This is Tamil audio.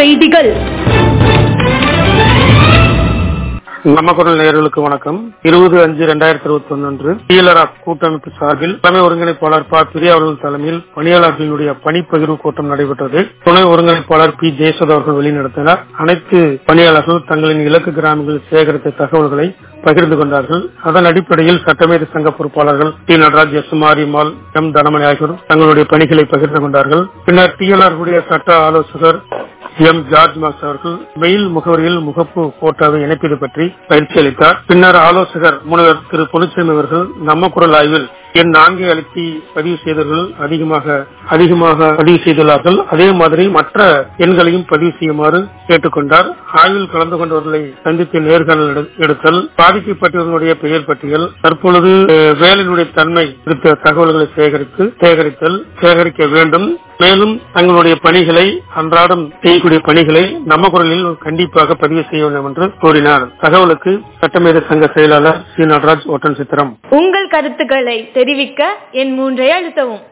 செய்திகள் நம்ம குரல் நேயர்களுக்கு வணக்கம் இருபது அஞ்சு இரண்டாயிரத்தி இருபத்தி ஒன்று அன்று டிஎல்ஆர் கூட்டமைப்பு சார்பில் தலைமை ஒருங்கிணைப்பாளர் ப பிரியா அவர்கள் தலைமையில் பணியாளர்களுடைய பணிப்பகிர்வு கூட்டம் நடைபெற்றது துணை ஒருங்கிணைப்பாளர் பி ஜெயசுதா அவர்கள் வெளிநடத்தினார் அனைத்து பணியாளர்கள் தங்களின் இலக்கு கிராமங்களில் சேகரித்த தகவல்களை பகிர்ந்து கொண்டார்கள் அதன் அடிப்படையில் சட்டமேத சங்க பொறுப்பாளர்கள் T Nataraj S Marimal M Dhanamani ஆகியோர் தங்களுடைய பணிகளை பகிர்ந்து கொண்டார்கள் பின்னர் டிஎல்ஆர் உடைய சட்ட ஆலோசகர் எம் ஜார்ஜ் மாஸ் அவர்கள் மெயில் முகவரியில் முகப்பு போட்டோவை இணைப்பது பற்றி பயிற்சி அளித்தார் பின்னர் ஆலோசகர் முனைவர் திரு பொன்னிச்சாமி அவர்கள் நம்ம குரல் ஆய்வில் எண் நான்கை அழுத்தி பதிவு செய்தவர்கள் அதிகமாக அதிகமாக பதிவு செய்துள்ளார்கள் அதே மாதிரி மற்ற எண்களையும் பதிவு செய்யுமாறு கேட்டுக்கொண்டார் ஆய்வில் கலந்து கொண்டவர்களை சந்தித்து நேர்காணல் எடு- எடுத்தல் பாதிக்கப்பட்டவர்களுடைய பெயர் பட்டியல் தற்பொழுது அஹ், வேலையினுடைய தன்மை குறித்த தகவல்களை சேகரித்து சேகரித்தல் சேகரிக்க வேண்டும் மேலும் தங்களுடைய பணிகளை அன்றாடம் செய்யக்கூடிய பணிகளை நம்ம குரலில் கண்டிப்பாக பதிவு செய்ய வேண்டும் என்று கூறினார் தகவலுக்கு சட்டமேத சங்க செயலாளர் சி நடராஜ் ஓட்டன் சித்திரம் உங்கள் கருத்துக்களை தெரிவிக்க என் மூன்றை அழுத்தவும்